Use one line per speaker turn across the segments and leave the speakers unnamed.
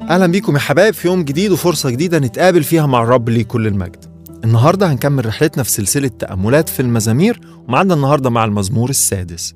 اهلا بيكم يا حبايب في يوم جديد وفرصه جديده نتقابل فيها مع الرب ليه كل المجد النهارده هنكمل رحلتنا في سلسله تاملات في المزامير ومعنا النهارده مع المزمور السادس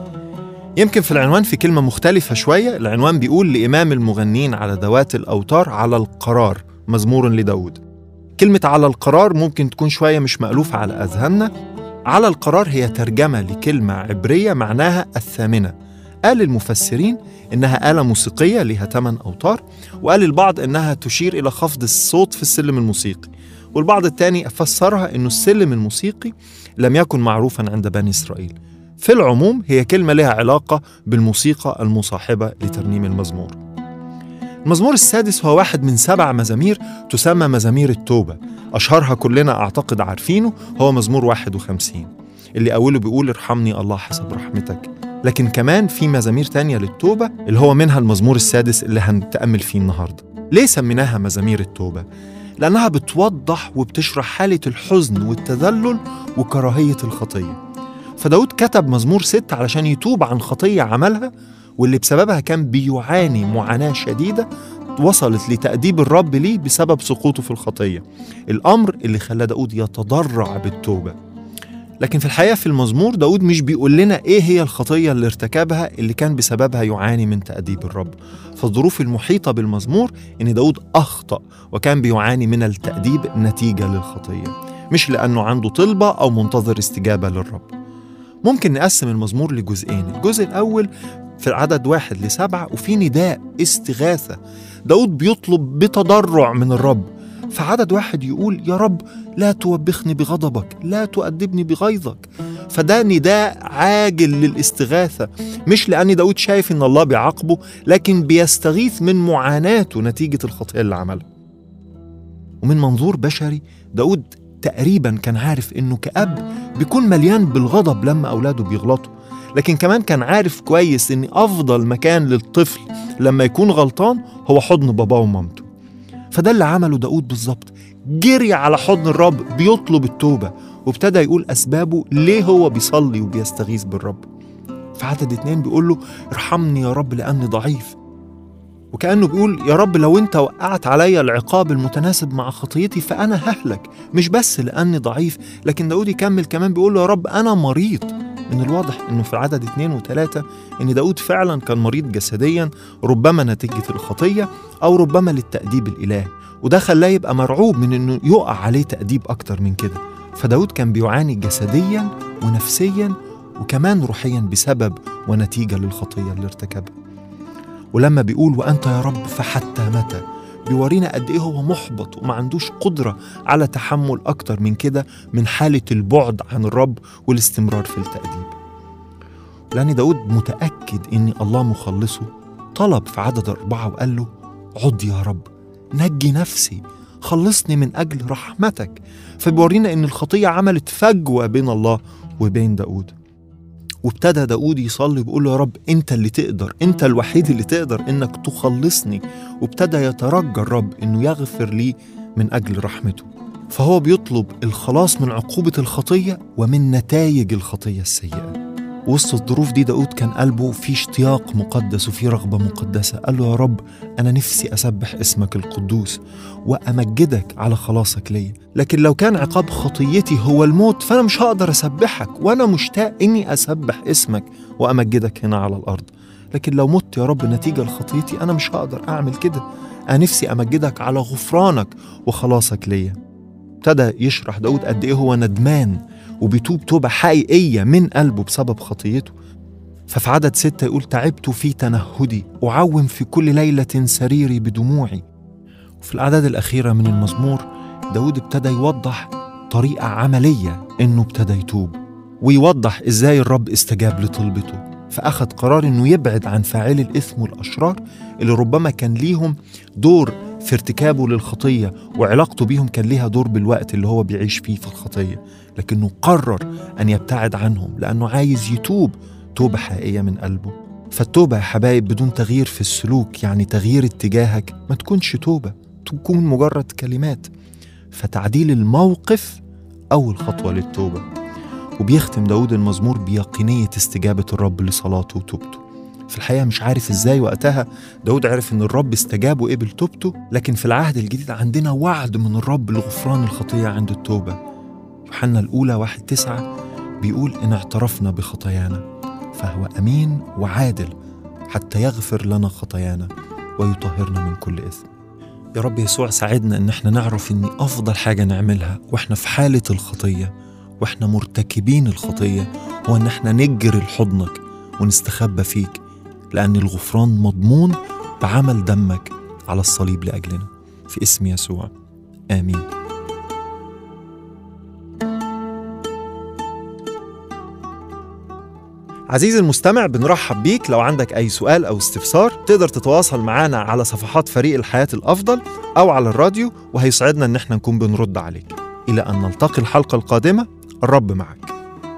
يمكن في العنوان في كلمه مختلفه شويه العنوان بيقول لامام المغنين على ذوات الاوتار على القرار مزمور لداود كلمه على القرار ممكن تكون شويه مش مألوفه على اذهاننا على القرار هي ترجمه لكلمه عبريه معناها الثامنه قال المفسرين إنها آلة موسيقية لها 8 أوتار وقال البعض إنها تشير إلى خفض الصوت في السلم الموسيقي والبعض الثاني فسرها إنه السلم الموسيقي لم يكن معروفا عند بني إسرائيل في العموم هي كلمة لها علاقة بالموسيقى المصاحبة لترنيم المزمور المزمور السادس هو واحد من سبع مزامير تسمى مزامير التوبة أشهرها كلنا أعتقد عارفينه هو مزمور 51 اللي أوله بيقول ارحمني الله حسب رحمتك لكن كمان في مزامير تانية للتوبة اللي هو منها المزمور السادس اللي هنتأمل فيه النهاردة ليه سميناها مزامير التوبة؟ لأنها بتوضح وبتشرح حالة الحزن والتذلل وكراهية الخطية فداود كتب مزمور ست علشان يتوب عن خطية عملها واللي بسببها كان بيعاني معاناة شديدة وصلت لتأديب الرب ليه بسبب سقوطه في الخطية الأمر اللي خلى داود يتضرع بالتوبة لكن في الحقيقة في المزمور داود مش بيقول لنا إيه هي الخطية اللي ارتكبها اللي كان بسببها يعاني من تأديب الرب فالظروف المحيطة بالمزمور إن داود أخطأ وكان بيعاني من التأديب نتيجة للخطية مش لأنه عنده طلبة أو منتظر استجابة للرب ممكن نقسم المزمور لجزئين الجزء الأول في العدد واحد لسبعة وفي نداء استغاثة داود بيطلب بتضرع من الرب فعدد واحد يقول يا رب لا توبخني بغضبك لا تؤدبني بغيظك فده نداء عاجل للاستغاثة مش لأن داود شايف إن الله بيعاقبه لكن بيستغيث من معاناته نتيجة الخطيئة اللي عملها ومن منظور بشري داود تقريبا كان عارف إنه كأب بيكون مليان بالغضب لما أولاده بيغلطوا لكن كمان كان عارف كويس إن أفضل مكان للطفل لما يكون غلطان هو حضن باباه ومامته فده اللي عمله داود بالظبط جري على حضن الرب بيطلب التوبة وابتدى يقول أسبابه ليه هو بيصلي وبيستغيث بالرب في عدد اتنين بيقول له ارحمني يا رب لأني ضعيف وكأنه بيقول يا رب لو انت وقعت عليا العقاب المتناسب مع خطيتي فأنا ههلك مش بس لأني ضعيف لكن داود يكمل كمان بيقول له يا رب أنا مريض من الواضح انه في عدد اتنين وتلاتة ان داود فعلا كان مريض جسديا ربما نتيجة الخطية او ربما للتأديب الالهي وده خلاه يبقى مرعوب من انه يقع عليه تأديب اكتر من كده فداود كان بيعاني جسديا ونفسيا وكمان روحيا بسبب ونتيجة للخطية اللي ارتكبها ولما بيقول وأنت يا رب فحتى متى بيورينا قد ايه هو محبط وما عندوش قدره على تحمل اكتر من كده من حاله البعد عن الرب والاستمرار في التاديب لان داود متاكد ان الله مخلصه طلب في عدد أربعة وقال له عد يا رب نجي نفسي خلصني من أجل رحمتك فبيورينا إن الخطية عملت فجوة بين الله وبين داود وابتدى داود يصلي بيقول له يا رب انت اللي تقدر انت الوحيد اللي تقدر انك تخلصني وابتدى يترجى الرب انه يغفر لي من اجل رحمته فهو بيطلب الخلاص من عقوبة الخطية ومن نتائج الخطية السيئة وسط الظروف دي داود كان قلبه فيه اشتياق مقدس وفيه رغبة مقدسة قال له يا رب أنا نفسي أسبح اسمك القدوس وأمجدك على خلاصك ليا لكن لو كان عقاب خطيتي هو الموت فأنا مش هقدر أسبحك وأنا مشتاق إني أسبح اسمك وأمجدك هنا على الأرض لكن لو مت يا رب نتيجة لخطيتي أنا مش هقدر أعمل كده أنا نفسي أمجدك على غفرانك وخلاصك ليا ابتدى يشرح داود قد إيه هو ندمان وبيتوب توبة حقيقية من قلبه بسبب خطيته ففي عدد ستة يقول تعبت في تنهدي أعوم في كل ليلة سريري بدموعي وفي الأعداد الأخيرة من المزمور داود ابتدى يوضح طريقة عملية إنه ابتدى يتوب ويوضح إزاي الرب استجاب لطلبته فأخذ قرار إنه يبعد عن فاعلي الإثم والأشرار اللي ربما كان ليهم دور في ارتكابه للخطية وعلاقته بيهم كان ليها دور بالوقت اللي هو بيعيش فيه في الخطية لكنه قرر أن يبتعد عنهم لأنه عايز يتوب توبة حقيقية من قلبه فالتوبة يا حبايب بدون تغيير في السلوك يعني تغيير اتجاهك ما تكونش توبة تكون مجرد كلمات فتعديل الموقف أول خطوة للتوبة وبيختم داود المزمور بيقينية استجابة الرب لصلاته وتوبته في الحقيقة مش عارف إزاي وقتها داود عرف إن الرب استجاب وقبل توبته لكن في العهد الجديد عندنا وعد من الرب لغفران الخطية عند التوبة يوحنا الأولى واحد تسعة بيقول إن اعترفنا بخطايانا فهو أمين وعادل حتى يغفر لنا خطايانا ويطهرنا من كل إثم يا رب يسوع ساعدنا إن احنا نعرف إن أفضل حاجة نعملها وإحنا في حالة الخطية وإحنا مرتكبين الخطية هو إن احنا نجري لحضنك ونستخبى فيك لأن الغفران مضمون بعمل دمك على الصليب لأجلنا في اسم يسوع آمين عزيزي المستمع بنرحب بيك لو عندك أي سؤال أو استفسار تقدر تتواصل معنا على صفحات فريق الحياة الأفضل أو على الراديو وهيسعدنا إن احنا نكون بنرد عليك إلى أن نلتقي الحلقة القادمة الرب معك